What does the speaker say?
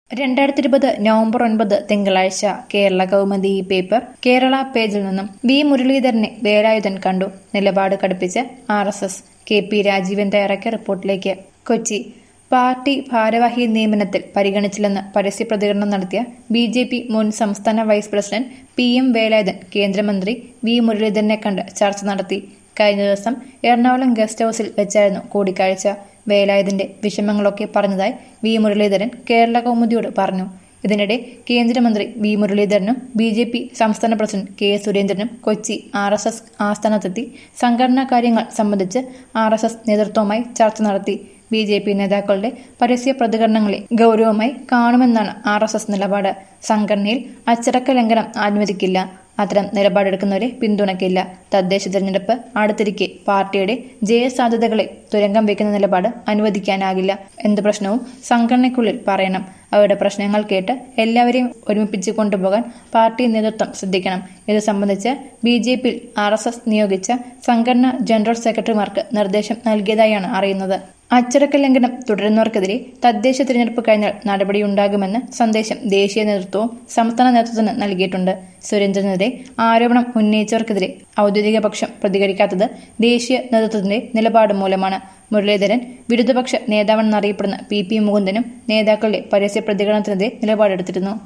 രണ്ടായിരത്തി ഇരുപത് നവംബർ ഒൻപത് തിങ്കളാഴ്ച കേരള കൗമുദി പേപ്പർ കേരള പേജിൽ നിന്നും വി മുരളീധരനെ വേലായുധൻ കണ്ടു നിലപാട് കടുപ്പിച്ച് R S S K P Rajeevan തയ്യാറാക്കിയ റിപ്പോർട്ടിലേക്ക് കൊച്ചി പാർട്ടി ഭാരവാഹി നിയമനത്തിൽ പരിഗണിച്ചില്ലെന്ന് പരസ്യ പ്രതികരണം നടത്തിയ ബി ജെ പി മുൻ സംസ്ഥാന vice president P M Velayudhan കേന്ദ്രമന്ത്രി വി മുരളീധരനെ കണ്ട് ചർച്ച നടത്തി കഴിഞ്ഞ ദിവസം എറണാകുളം ഗസ്റ്റ് ഹൌസിൽ വെച്ചായിരുന്നു കൂടിക്കാഴ്ച വേലായുധന്റെ വിഷമങ്ങളൊക്കെ പറഞ്ഞതായി വി മുരളീധരൻ കേരള കൗമുദിയോട് പറഞ്ഞു ഇതിനിടെ കേന്ദ്രമന്ത്രി വി മുരളീധരനും ബി ജെ പി സംസ്ഥാന പ്രസിഡന്റ് കെ സുരേന്ദ്രനും കൊച്ചി ആർ എസ് എസ് ആസ്ഥാനത്തെത്തി സംഘടനാ കാര്യങ്ങൾ സംബന്ധിച്ച് ആർ എസ് എസ് നേതൃത്വവുമായി ചർച്ച നടത്തി ബി ജെ പി നേതാക്കളുടെ പരസ്യ പ്രതികരണങ്ങളെ ഗൌരവമായി കാണുമെന്നാണ് ആർ എസ് എസ് നിലപാട് സംഘടനയിൽ അച്ചടക്ക ലംഘനം അനുവദിക്കില്ല അത്തരം നിലപാടെടുക്കുന്നവരെ പിന്തുണയ്ക്കില്ല തദ്ദേശ തെരഞ്ഞെടുപ്പ് അടുത്തിരിക്കെ പാർട്ടിയുടെ ജയസാധ്യതകളെ തുരങ്കം വയ്ക്കുന്ന നിലപാട് അനുവദിക്കാനാകില്ല എന്ത് പ്രശ്നവും സംഘടനയ്ക്കുള്ളിൽ പറയണം അവരുടെ പ്രശ്നങ്ങൾ കേട്ട് എല്ലാവരെയും ഒരുമിപ്പിച്ച് കൊണ്ടുപോകാൻ പാർട്ടി നേതൃത്വം ശ്രദ്ധിക്കണം ഇത് സംബന്ധിച്ച് ബി ജെ പിയിൽ ആർ എസ് എസ് നിയോഗിച്ച സംഘടനാ ജനറൽ സെക്രട്ടറിമാർക്ക് നിർദ്ദേശം നൽകിയതായാണ് അറിയുന്നത് അച്ചടക്ക ലംഘനം തുടരുന്നവർക്കെതിരെ തദ്ദേശ തിരഞ്ഞെടുപ്പ് കഴിഞ്ഞാൽ നടപടിയുണ്ടാകുമെന്ന് സന്ദേശം ദേശീയ നേതൃത്വവും സംസ്ഥാന നേതൃത്വത്തിന് നൽകിയിട്ടുണ്ട് സുരേന്ദ്രനെതിരെ ആരോപണം ഉന്നയിച്ചവർക്കെതിരെ ഔദ്യോഗിക പക്ഷം പ്രതികരിക്കാത്തത് ദേശീയ നേതൃത്വത്തിന്റെ നിലപാട് മൂലമാണ് മുരളീധരൻ വിരുദ്ധപക്ഷ നേതാവെന്നറിയപ്പെടുന്ന പി പി മുകുന്ദനും നേതാക്കളുടെ പരസ്യ പ്രതികരണത്തിനെതിരെ നിലപാടെടുത്തിരുന്നു